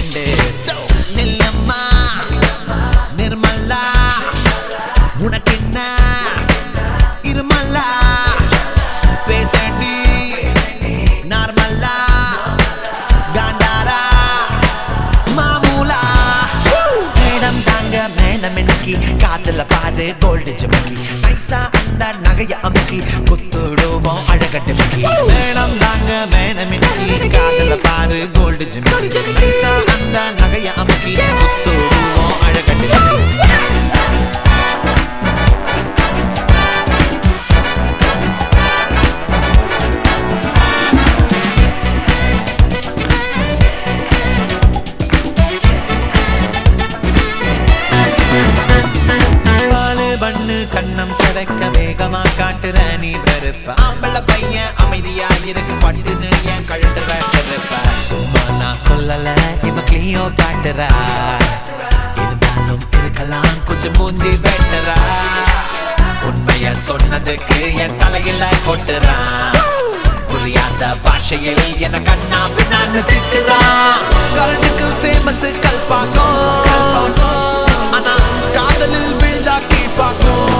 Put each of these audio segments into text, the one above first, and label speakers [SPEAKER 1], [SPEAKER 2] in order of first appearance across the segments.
[SPEAKER 1] friend நில்லம்மா Nirmala உனக்கு என்ன இருமல்லா பேசண்டி நார்மல்லா காண்டாரா மாமூலா madam தாங்க மேடம் இன்னைக்கு காத்துல பாரு கோல்டு ஜிமிக்கி பைசா அந்த நகைய அமுக்கி குத்துடுவோம் அழகட்டு மிக்கி மேடம் தாங்க மேடம் இன்னைக்கு காத்துல பாரு கோல்டு ஜிமிக்கி பைசா அந்த நகைய அமுக்கி குத்துடுவோம் அழகட்டு மிக்கி பாலு பண்ணு கண்ணம் சிதைக்க வேகமா காட்டுற நீ வெறுப்ப ஆம்பள பையன் அமைதியா இருக்கு பட்டுன்னு என் கழுட்டுற செருப்ப சும்மா நான் சொல்லல இவ கிளியோ காட்டுறா இருந்தாலும் இருக்கலாம் கொஞ்சம் மூஞ்சி பெட்டரா உண்மைய சொன்னதுக்கு என் தலையில கொட்டுறான் புரியாத பாஷையில் என கண்ணா பின்னான்னு திட்டுறான் கரண்டுக்கு ஃபேமஸ் கல்பாக்கம் ஆனா காதலில் விழுந்தா கீழ்பாக்கம்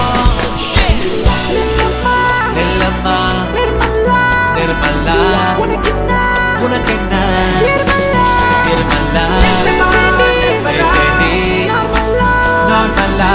[SPEAKER 1] நில்லம்மா நிர்மல்லா உனக்கு என்ன நிர்மல்லா பேசேண்டி நார்மல்லா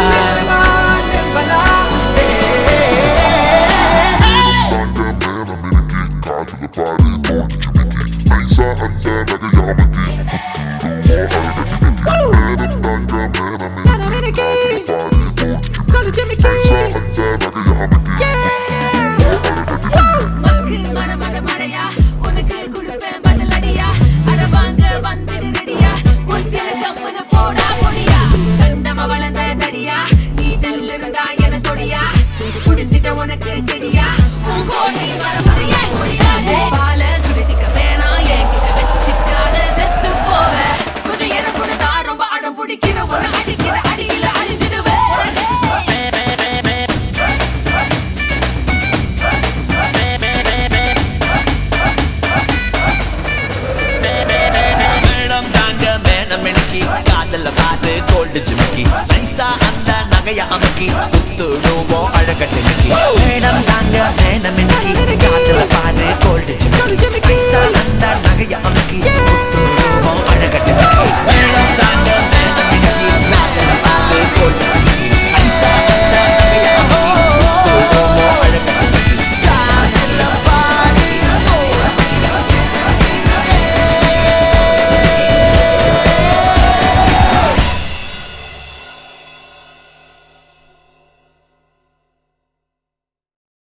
[SPEAKER 2] மக்கு மரமட மழையா உனக்கு கொடுப்பேன் பதிலடியா அட வாங்க வந்துடு ரெடியா ஒத்தில கம்முனு போடா பொடியா கண்டம வளர்ந்த தடியா நீ தள்ளிருந்தா என தொடியா குடுத்துட்ட உனக்கு கெடியா உன் கோட்டை மரமதையா முடியாது பால சுருட்டிக்க வேணாம் என்கிட்ட வச்சுக்காத செத்து போவ கொஞ்சம் என கொடுத்தா ரொம்ப அடம் பிடிக்கிற உன்னை அடிக்கிற அடியில அழிஞ்சிடுவேன்
[SPEAKER 1] மேடம் தாங்க மேடம் எனக்கு காதல பாரு கோல்டு ஜிமிக்கி நைசா அந்த நகைய அமுக்கி குத்துடுவோம் அழகட்டு மிக்கி மேடம் தாங்க மேடம் எனக்கு காதல பாரு கோல்டு ஜிமிக்கி நைசா